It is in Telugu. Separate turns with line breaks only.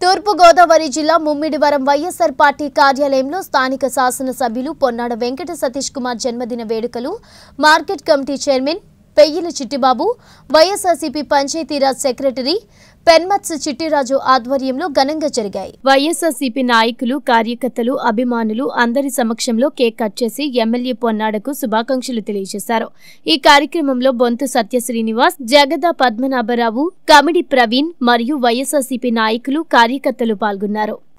తూర్పుగోదావరి జిల్లా ముమ్మిడివరం వైఎస్ఆర్ పార్టీ కార్యాలయంలో స్థానిక శాసనసభ్యులు పొన్నాడ వెంకట సతీష్ కుమార్ జన్మదిన వేడుకలు market committee chairman Peyyila Chittibabu YSRCP Panchayatiraj secretary Penmatsa Chittiraju ఆధ్వర్యంలో ఘనంగా జరిగాయి వైఎస్ఆర్సీపీ నాయకులు కార్యకర్తలు అభిమానులు అందరి సమక్షంలో కేక్ కట్ చేసి ఎమ్మెల్యే పొన్నాడకు శుభాకాంక్షలు తెలియజేశారు ఈ కార్యక్రమంలో బొంతు సత్య శ్రీనివాస్ జగద పద్మనాభరావు కమిడి ప్రవీణ్ మరియు వైఎస్ఆర్సీపీ నాయకులు కార్యకర్తలు పాల్గొన్నారు